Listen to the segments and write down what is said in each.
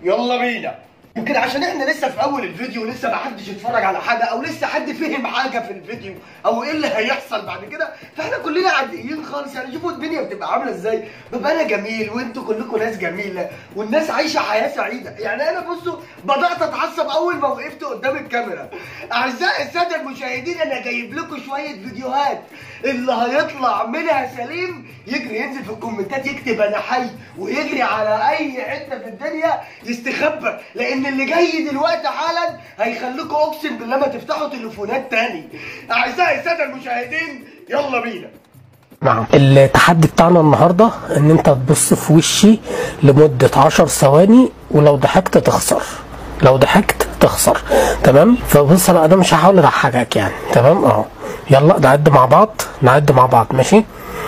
يلا بينا يمكن عشان احنا لسه في اول الفيديو لسه ما حدش اتفرج على حاجه او لسه حد فهم حاجه في الفيديو او ايه اللي هيحصل بعد كده فاحنا كلنا عاديين خالص يعني شوفوا الدنيا بتبقى عامله ازاي ببقى انا جميل وانتوا كلكم ناس جميله والناس عايشه حياه سعيده يعني انا بصوا بدات اتعصب اول ما وقفت قدام الكاميرا اعزائي الساده المشاهدين انا جايب لكم شويه فيديوهات اللي هيطلع منها سليم يجري ينزل في الكومنتات يكتب انا حي ويجري على اي حته في الدنيا يستخبى لان اللي جاي دلوقتي حالا هيخليكم اقسم بالله ما تفتحوا تليفونات تاني اعزائي الساده المشاهدين يلا بينا نعم التحدي بتاعنا النهارده ان انت تبص في وشي لمدة عشر ثواني ولو ضحكت تخسر لو ضحكت تخسر تمام فبص بقى انا مش هحاول اضحكك يعني تمام اهو يلا نعد مع بعض نعد مع بعض ماشي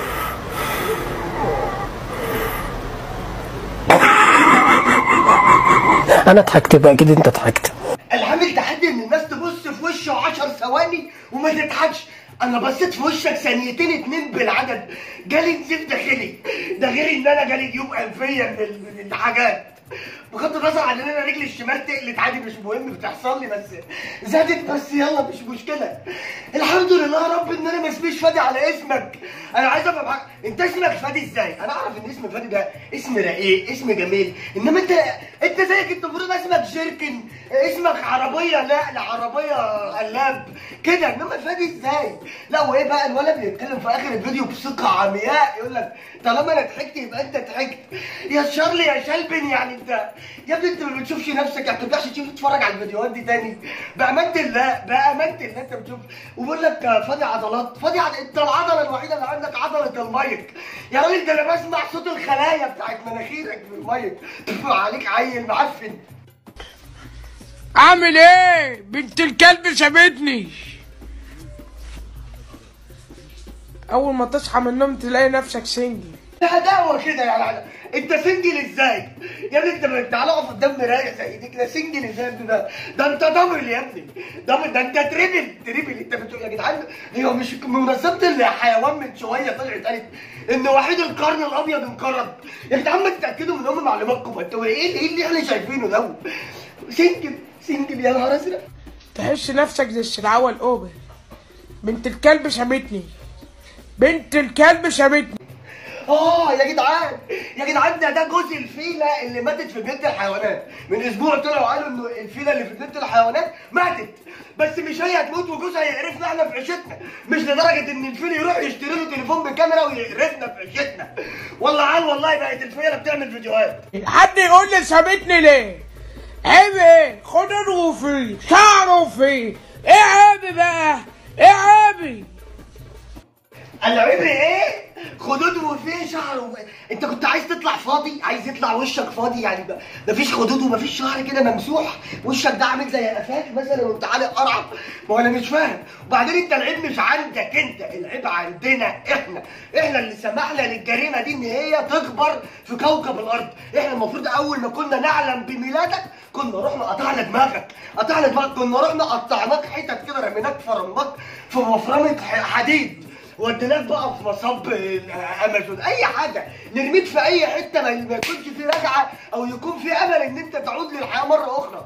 انا ضحكت بقى اكيد انت ضحكت انا عامل تحدي ان الناس تبص في وشه 10 ثواني وما تضحكش انا بصيت في وشك ثانيتين اتنين بالعدد جالي نزيف داخلي ده غير ان انا جالي جيوب انفيه من ال- من الحاجات بغض النظر عن ان انا رجلي الشمال تقلت عادي مش مهم بتحصل لي بس زادت بس يلا مش مشكله الحمد لله يا رب ان انا ما اسميش فادي على اسمك انا عايز افهم حاجه انت اسمك فادي ازاي انا اعرف ان اسم فادي ده اسم رقيق اسم جميل انما انت انت زيك انت المفروض اسمك جيركن اسمك عربيه نقل عربيه قلاب كده انما فادي ازاي لا وايه بقى الولد بيتكلم في اخر الفيديو بثقه عمياء يقول لك طالما انا ضحكت يبقى انت ضحكت يا شارلي يا شلبن يعني انت يا ابني انت ما بتشوفش نفسك يعني ما بترجعش تشوف تتفرج على الفيديوهات دي تاني بامانه الله بامانه الله انت بتشوف وبقول لك فادي عضلات فادي عض... انت العضله الوحيده اللي عندك عضله المايك يا راجل ده انا بسمع صوت الخلايا بتاعت مناخيرك في المايك عليك عيل معفن اعمل ايه بنت الكلب سابتني اول ما تصحى من النوم تلاقي نفسك سنجل لا دعوة كده يا لعنة انت سنجل ازاي؟ يا ابني انت ما تعالى اقف قدام مراية زي دي كده سنجل ازاي يا ابني ده؟ ده انت دبل يا ابني دبل ده انت تريبل تريبل انت بتقول يا جدعان هي مش مناسبة الحيوان من شوية طلعت قالت ان وحيد القرن الابيض انقرض يا جدعان ما تتاكدوا من ام معلوماتكم انتوا ايه ايه اللي احنا شايفينه ده؟ سنجل سنجل يا نهار ازرق تحس نفسك زي الشرعوة الاوبر بنت الكلب سابتني بنت الكلب سابتني اه يا جدعان يا جدعان ده ده جزء الفيله اللي ماتت في جنينه الحيوانات من اسبوع طلعوا قالوا انه الفيله اللي في جنينه الحيوانات ماتت بس مش هي هتموت وجوزها يقرفنا احنا في عيشتنا مش لدرجه ان الفيل يروح يشتري له تليفون بكاميرا ويقرفنا في عيشتنا والله عال والله بقت الفيله بتعمل فيديوهات حد يقول لي سابتني ليه عيب ايه خدوده فيه شعره فيه ايه عيبي بقى ايه عيبي العيب ايه خدود وفيه شعر و... انت كنت عايز تطلع فاضي عايز يطلع وشك فاضي يعني ب- مفيش خدود ومفيش شعر كده ممسوح وشك ده عامل زي قفاك مثلا وانت عالق قرع ما هو انا مش فاهم وبعدين انت العيب مش عندك انت العيب عندنا احنا احنا اللي سمحنا للجريمه دي ان هي تكبر في كوكب الارض احنا المفروض اول ما كنا نعلم بميلادك كنا رحنا قطعنا دماغك قطعنا دماغك كنا رحنا قطعناك حتت كده رميناك فرمناك في مفرمه ح- حديد وديناك بقى في مصب امازون اي حاجه نرميك في اي حته ما ما يكونش في رجعه او يكون في امل ان انت تعود للحياه مره اخرى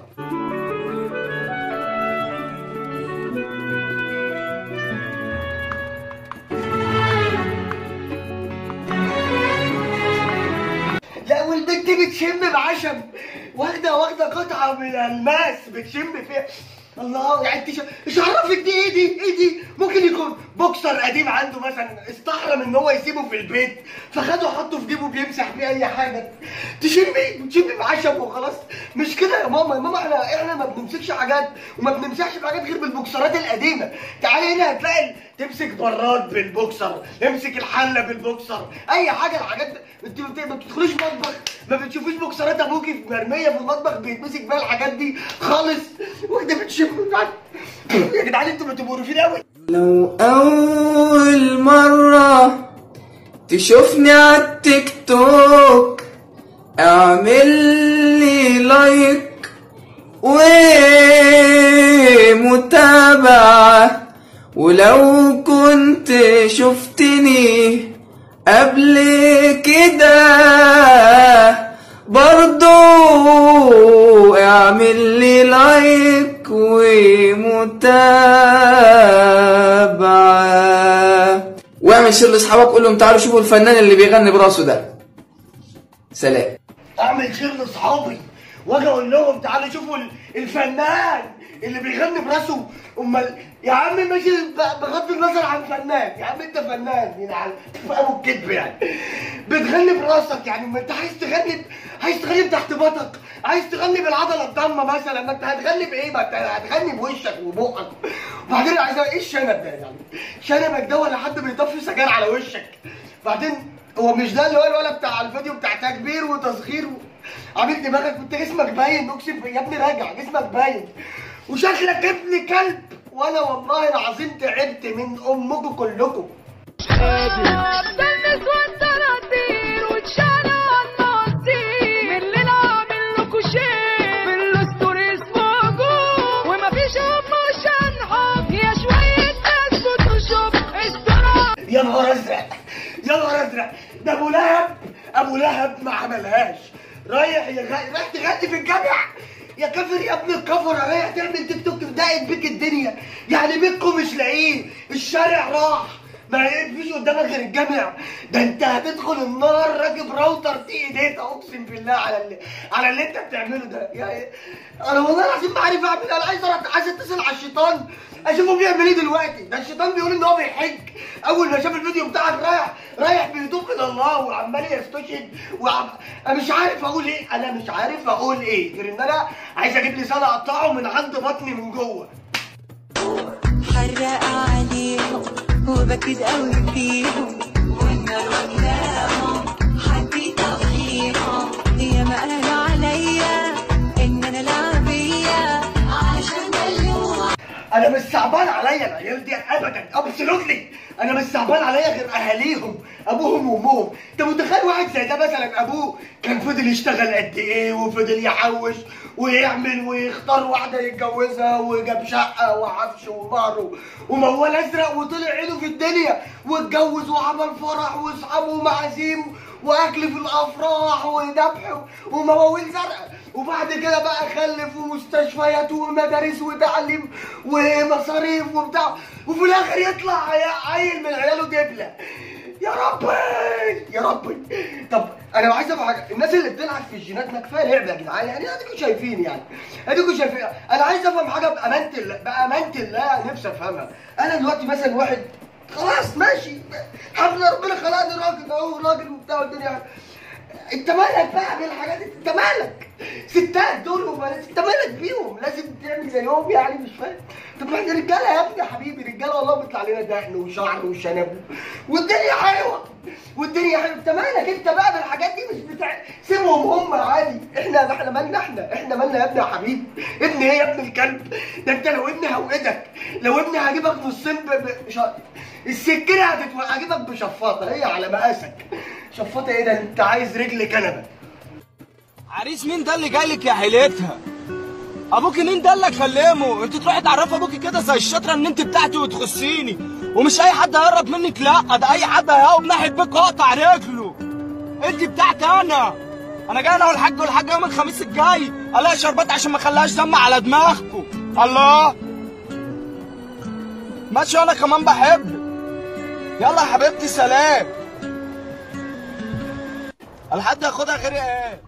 لا والبنت بتشم بعشم واخده واخده قطعه من الماس بتشم فيها الله يعني انت شا- مش عرفك دي ايه دي ايه دي ممكن يكون بوكسر قديم عنده مثلا استحرم ان هو يسيبه في البيت فخده حطه في جيبه بيمسح بيه اي حاجه تشمي تشمي بعشم وخلاص مش كده يا ماما يا ماما احنا احنا ما بنمسكش حاجات وما بنمسحش بحاجات غير بالبوكسرات القديمه تعالي هنا هتلاقي تمسك براد بالبوكسر امسك الحله بالبوكسر اي حاجه الحاجات دي- انت ما بت- ما بتدخليش مطبخ ما بتشوفيش بوكسرات ابوكي مرميه في المطبخ بيتمسك بيها الحاجات دي خالص واخده بتشم يا جدعان انتوا بتبقوا رفيق قوي لو أول مرة تشوفني على التيك توك اعمل لي لايك ومتابعة ولو كنت شفتني قبل كده برضو المتابعة واعمل شير لاصحابك قول لهم تعالوا شوفوا الفنان اللي بيغني براسه ده سلام اعمل شير لاصحابي واجي اقول لهم تعالوا شوفوا ال- الفنان اللي بيغني براسه امال يا عم ماشي ب- بغض النظر عن فنان يا عم انت فنان يعني ابو الكذب يعني بتغني براسك يعني ما انت عايز تغني عايز تغني تحت بطك عايز تغني بالعضله الضامه مثلا ما انت هتغني بايه ما انت هتغني بوشك وبقك وبعدين عايز ايه الشنب ده يعني شنبك ده ولا حد بيطفي سجاير على وشك بعدين هو مش ده اللي هو الولد بتاع الفيديو بتاع تكبير وتصغير و... عامل دماغك انت جسمك باين اقسم بالله يا ابني راجع جسمك باين وشكلك ابن كلب وانا والله العظيم تعبت من امكم كلكم بلبس والتراتير واتشالوا الناطير من الليل عامل لكوا شيء بالستوريز موجود ومفيش ايموشن حب يا شوية ناس فوتوشوب استرا يا نهار ازرق يا نهار ازرق ده ابو لهب ابو لهب ما عملهاش رايح يغ... رايح تغني في الجامع يا كافر يا ابن الكفر رايح تعمل تيك توك بداية بيك الدنيا يعني بيتكم مش لاقيه الشارع راح ما فيش قدامك غير الجامع ده انت هتدخل النار راكب راوتر تي ايديك اقسم بالله على اللي على اللي انت بتعمله ده يعني انا والله العظيم ما عارف اعمل انا عايز أروح- عايز اتصل على الشيطان اشوفه بيعمل ايه دلوقتي ده الشيطان بيقول ان هو بيحج اول ما شاف الفيديو بتاعك رايح رايح بيتوب الى الله وعمال يستشهد وعم... انا مش عارف اقول ايه انا مش عارف اقول ايه غير ان انا عايز اجيب لسان اقطعه من عند بطني من جوه حرق عليهم وبكد قوي فيهم والنار واكلاهم حبيت اضحيهم يا ما قالوا عليا ان انا لعبيه عشان دلوع انا مش صعبان عليا العيال دي ابدا ابسولوتلي انا مش صعبان عليا غير اهاليهم ابوهم وامهم انت متخيل واحد زي ده مثلا ابوه كان فضل يشتغل قد ايه وفضل يحوش ويعمل ويختار واحده يتجوزها وجاب شقه وعفش ومهر وموال ازرق وطلع عينه في الدنيا واتجوز وعمل فرح واصحابه ومعازيم واكل في الافراح وذبح ومواويل زرقاء وبعد كده بقى خلف ومستشفيات ومدارس وتعليم ومصاريف وبتاع وفي الاخر يطلع عي- عيل من عياله دبله يا ربي يا ربي طب انا عايز افهم حاجه الناس اللي بتلعب في الجينات ما كفايه لعب يا جدعان يعني اديكم شايفين يعني اديكم شايفين انا عايز افهم حاجه بامانه الله بامانه الله نفسي افهمها انا دلوقتي مثلا واحد خلاص ماشي الحمد لله ربنا خلقني راجل اهو راجل وبتاع والدنيا انت مالك بقى بالحاجات دي انت مالك ستات دول وبنات انت مالك بيهم لازم تعمل زيهم يعني مش فاهم طب ما احنا رجاله يا ابني يا حبيبي رجاله والله بيطلع لنا دقن وشعر وشنب والدنيا حلوه والدنيا حلوه انت مالك انت بقى بالحاجات دي مش بتاع سيبهم هم عادي احنا احنا مالنا احنا احنا مالنا يا ابني يا حبيبي ابني ايه يا ابن الكلب ده انت لو ابني هوقدك لو ابني هجيبك نصين ب... ب... مش ه- السكينه هتتو... هجيبك بشفاطه هي على مقاسك شفاطه ايه ده انت عايز رجل كنبه عريس مين ده اللي جاي لك يا حيلتها ابوكي مين ده اللي كلمه انت تروحي تعرفي ابوكي كده زي الشطره ان انت بتاعتي وتخصيني ومش اي حد هيقرب منك لا ده اي حد هيقوم ناحيه بيك واقطع رجله انت بتاعتي انا انا جاي انا والحاج والحاج يوم الخميس الجاي الاقي شربات عشان ما اخليهاش دم على دماغكم الله ماشي وانا كمان بحبك يلا يا حبيبتي سلام الحد ياخدها غير ايه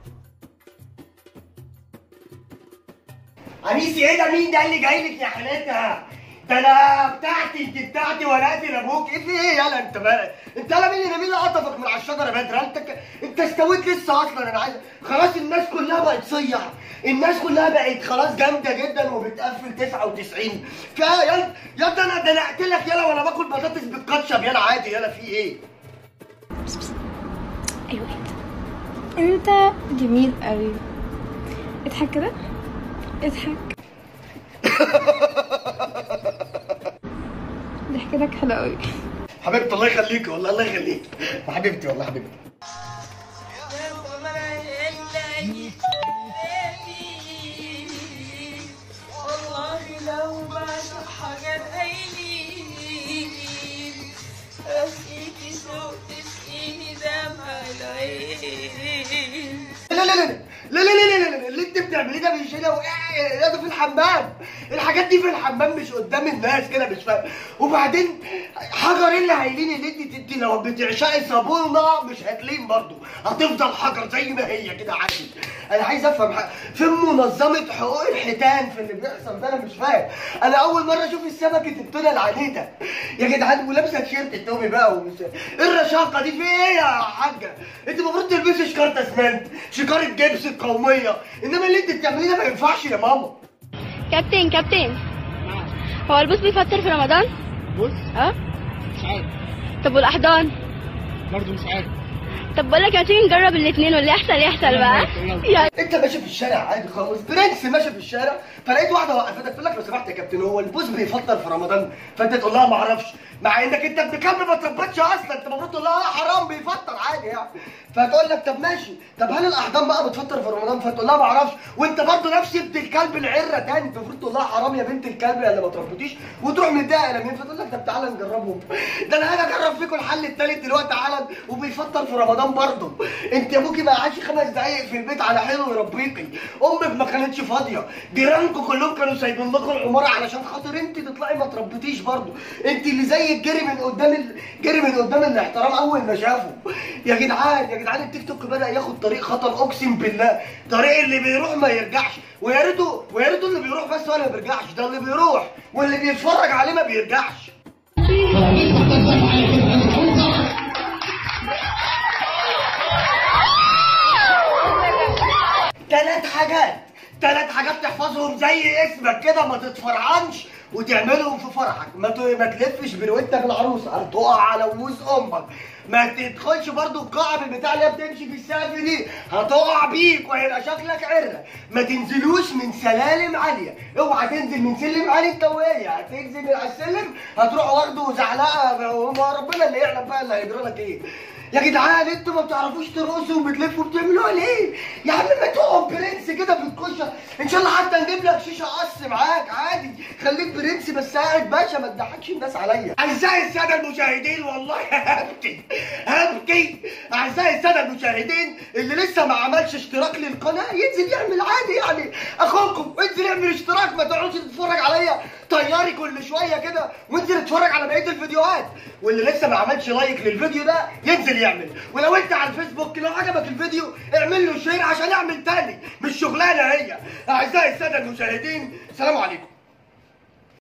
انيسي ايه ده مين ده اللي جاي لك يا حالتها ده انا بتاعتي انت بتاعتي ورقتي لابوك ايه في ايه يلا انت مالك انت يلا مين اللي مين اللي قطفك من على الشجره بدري انت ك... انت استويت لسه اصلا انا عايز خلاص الناس كلها بقت صيع الناس كلها بقت خلاص جامده جدا وبتقفل 99 فيا يلا يلا ده انا ده انا اقتلك يلا وانا باكل بطاطس بالكاتشب يلا عادي يلا في ايه ايوه انت انت جميل قوي اضحك كده اضحك ضحكتك حلوه قوي حبيبتي الله يخليكي والله الله يخليك حبيبتي والله حبيبتي والله لو بعشق حاجة قايلين أسقيكي سوق تسقيني دمع العين لا لا لا لا لا لا لا لا لا اللي انت بتعمليه ده كده بيشيلها وإيه، لا ده في الحمام الحاجات دي في الحمام مش قدام الناس كده مش فاهم وبعدين حجر اللي هيلين اللي انت انت لو بتعشقي صابونه مش هتلين برضه هتفضل حجر زي ما هي كده عادي انا عايز افهم حاجه فين منظمه حقوق الحيتان في اللي بيحصل ده انا مش فاهم انا اول مره اشوف السمكه التونه العنيده يا جدعان ولابسه تيشيرت التومي بقى ومش ايه الرشاقه دي في ايه يا حاجه انت المفروض تلبسي شكاره اسمنت شكاره جبس القوميه انما اللي انت بتعمليه ده ما ينفعش يا ماما كابتن كابتن هو البوس بيفطر في رمضان؟ بص اه مش عارف طب والاحضان؟ برضه مش عارف طب بقول لك ما تيجي نجرب الاثنين واللي يحصل يحصل بقى يلا انت ماشي في الشارع عادي خالص برنس ماشي في الشارع فلقيت واحده وقفتك تقول لك لو سمحت يا كابتن هو البوس بيفطر في رمضان فانت تقول لها ما اعرفش مع انك انت ابن كلب ما تربطش اصلا انت المفروض تقول لها اه حرام بيفطر عادي يعني فتقول لك طب ماشي طب هل الاحضان بقى بتفطر في رمضان فتقول لها ما اعرفش وانت برضه نفس ابن الكلب العره تاني انت المفروض تقول لها حرام يا بنت الكلب يا اللي ما تربطيش وتروح متضايقه لمين فتقول لك طب تعالى نجربهم ده انا هاجي اجرب فيكم الحل التالت دلوقتي حالا وبيفطر في رمضان برضه انت ابوكي ما قعدش خمس دقايق في البيت على حلو يربيكي امك ما كانتش فاضيه جيرانكم كلهم كانوا سايبين لكم العماره علشان خاطر انت تطلعي ما تربيتيش برضه انت اللي زيك جري من قدام ال... جري من قدام الاحترام اول ما شافه يا جدعان يا جدعان التيك توك بدا ياخد طريق خطر اقسم بالله طريق اللي بيروح ما يرجعش ويا ريته ويا ريته اللي بيروح بس هو اللي ما بيرجعش ده اللي بيروح واللي بيتفرج عليه ما بيرجعش ثلاث حاجات ثلاث حاجات تحفظهم زي اسمك كده ما تتفرعنش وتعملهم في فرحك ما ت- ما تلفش بروتك العروسه هتقع على ووز امك ما تدخلش برضو القاعه بالبتاع اللي هي بتمشي في السقف دي هتقع بيك وهيبقى شكلك عره ما تنزلوش من سلالم عاليه اوعى تنزل من سلم عالي انت وهي هتنزل من على السلم هتروح واخده زعلقه وما ربنا اللي يعلم بقى اللي هيجرى لك ايه يا جدعان انتوا ما بتعرفوش ترقصوا وبتلفوا بتعملوها ليه؟ يا عم ما تقعد برنس كده في الكوشه ان شاء الله حتى نجيب لك شيشه قص معاك عادي خليك برنس بس قاعد باشا ما تضحكش الناس عليا اعزائي الساده المشاهدين والله هبكي هبكي اعزائي الساده المشاهدين اللي لسه ما عملش اشتراك للقناه ينزل يعمل عادي يعني اخوكم انزل اعمل اشتراك ما تقعدش تتفرج عليا طياري كل شويه كده وانزل اتفرج على بقيه الفيديوهات واللي لسه ما عملش لايك للفيديو ده ينزل يعمل ولو انت على الفيسبوك لو عجبك الفيديو اعمل له شير عشان اعمل تاني مش شغلانه هي اعزائي الساده المشاهدين سلام عليكم